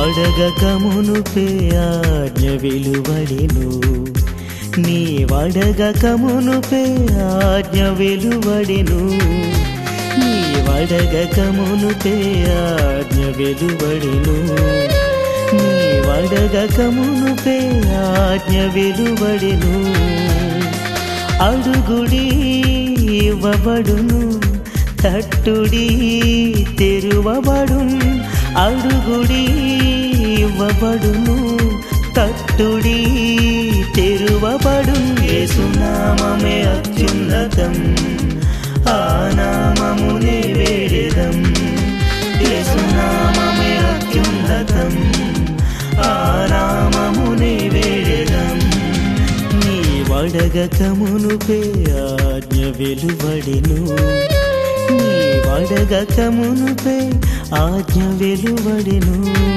వడగకమునుపే ఆజ్ఞ వెలువడెను నీ వడగకమునుపే ఆజ్ఞ వెలువడెను నీ వడగకమునుపే ఆజ్ఞ వెలువడెను నీ వడగకమునుపే ఆజ్ఞ వెలువడెను అడుగుడి ఇవ్వబడును తట్టుడి తెరువబడు అడుగుడి ఇవ్వబడును తట్టుడి తెరువబడు యేసునామమే అత్యున్నతం ఆ నామమునే వేడెదం యేసునామమే అత్యున్నతం ఆ నామమునే వేడెదం నీ వడగకమునుపే ఆజ్ఞ వెలువడెను నీ వడగకమునుపే ఆజ్ఞ వెలువడెను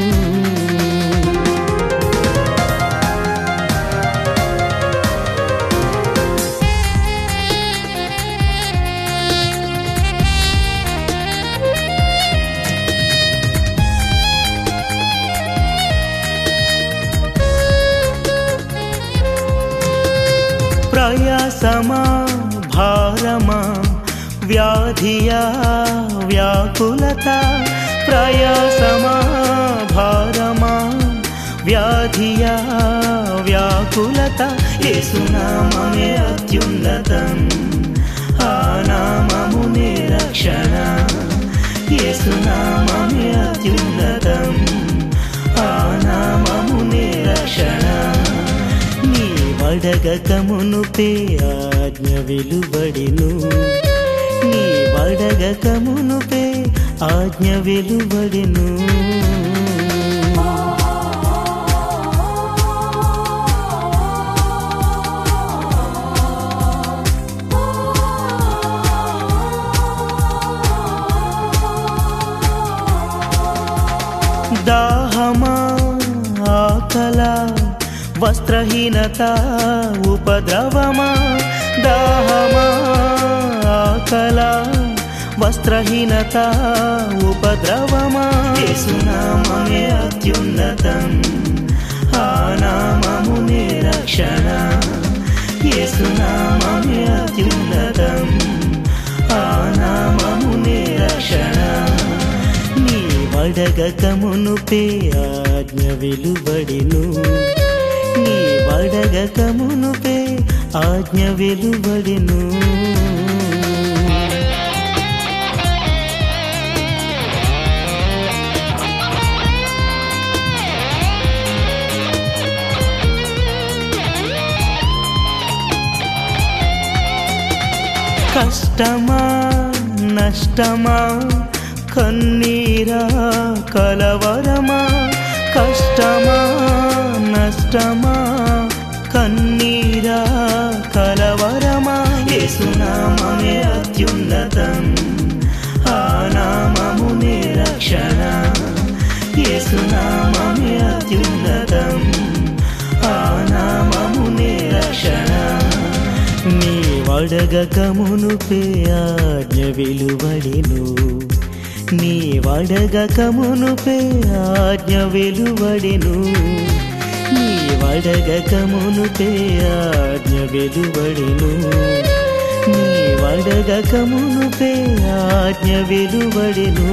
ప్రయాసమా భారమా వ్యాధియా వ్యాకులత ప్రయాసమా భారమా వ్యాధియా వ్యాకులత యేసునామమే అత్యున్నతం ఆ నామమునే రక్షణ యేసునామమే అత్యున్నతం ఆ నామమునే రక్షణ నీ వడగకమునుపే ఆజ్ఞ వెలువడెను నీ వడగకమునుపే ఆజ్ఞ వెలువడెను దాహమా ఆకల వస్త్రహీనత ఉపద్రవమా దాహమా ఆకల వస్త్రహీనత ఉపద్రవమా యేసునామమే అత్యున్నతం ఆ నామమునే రక్షణ యేసునామమే అత్యున్నతం ఆ నామమునే రక్షణ నీ వడగకమునుపే ఆజ్ఞ వెలువడెను నీ వడగకమునుపే ఆజ్ఞ వెలువడెను కష్టమా నష్టమా కన్నీరా కలవరమా కష్టమా నష్టమా కన్నీరా కలవరమా యేసునామమే అత్యున్నతం ఆ నామమునే రక్షణ యేసునామమే అత్యున్నతం ఆ నామమునే రక్షణ నీ వడగకమునుపే ఆజ్ఞ వెలువడెను నీ వడగకమునుపే ఆజ్ఞ వెలువడెను నీ వడగకమునుపే ఆజ్ఞ వెలువడెను నీ వడగకమునుపే ఆజ్ఞ వెలువడెను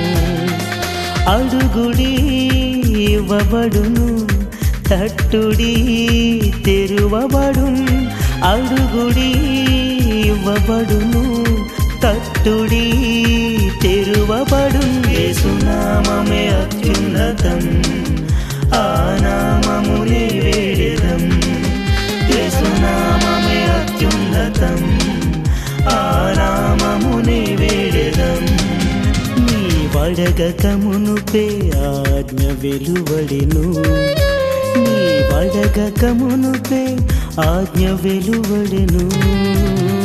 అడుగుడి ఇవ్వబడును తట్టుడి తెరువబడు అడుగుడి ఇవ్వబడును తట్టుడి తెరువబడు యేసునామమే అత్యున్నతం ఆ నామమునే వేడెదం యేసునామమే అత్యున్నతం ఆ నామమునే వేడెదం నీ వడగకమునుపే ఆజ్ఞ వెలువడెను నీ వడగకమునుపే ఆజ్ఞ వెలువడెను